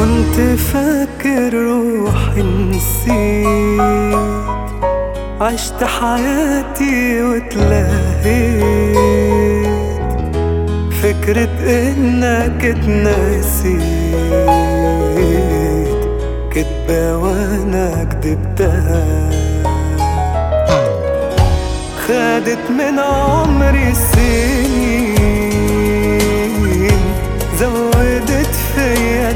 كنت فاكر روحي نسيت عشت حياتي واتلهيت فكرة انك اتنسيت كدبة وانا كدبتها خدت من عمري السنين زودت فيا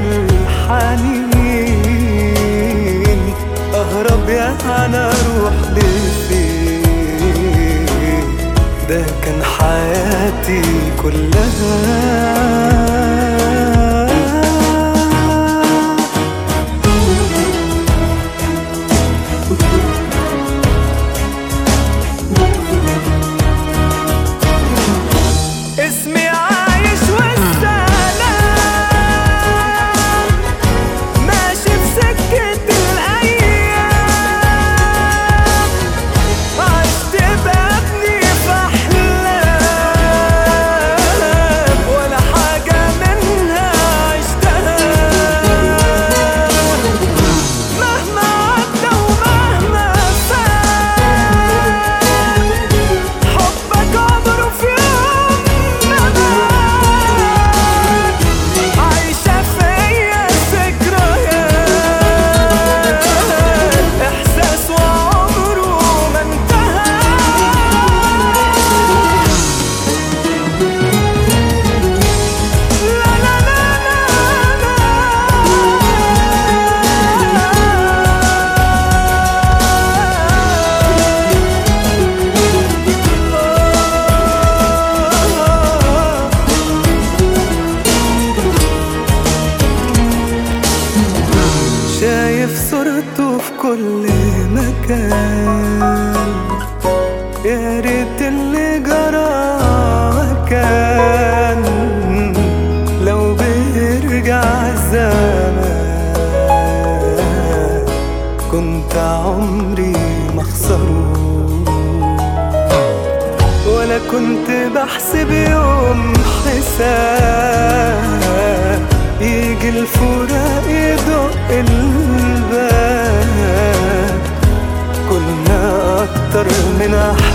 الحنين اهرب يا انا اروح لفين ده كان حياتي كلها اسمي عايش والسلام ماشي في سكة الأيام عشت ببني في أحلام ولا حاجة منها عشتها مهما عدى ومهما فات حبك عمره في يوم ما مات عايشة فيا ذكريات إحساس وعمره ما انتهى لا لا لا شايف صورته في كل مكان يا ريت اللي جرى كان لو بيرجع الزمان كنت عمري ما اخسره ولا كنت بحسب يوم حساب يجي الفراق يدق الباب كنا أكتر من أحلام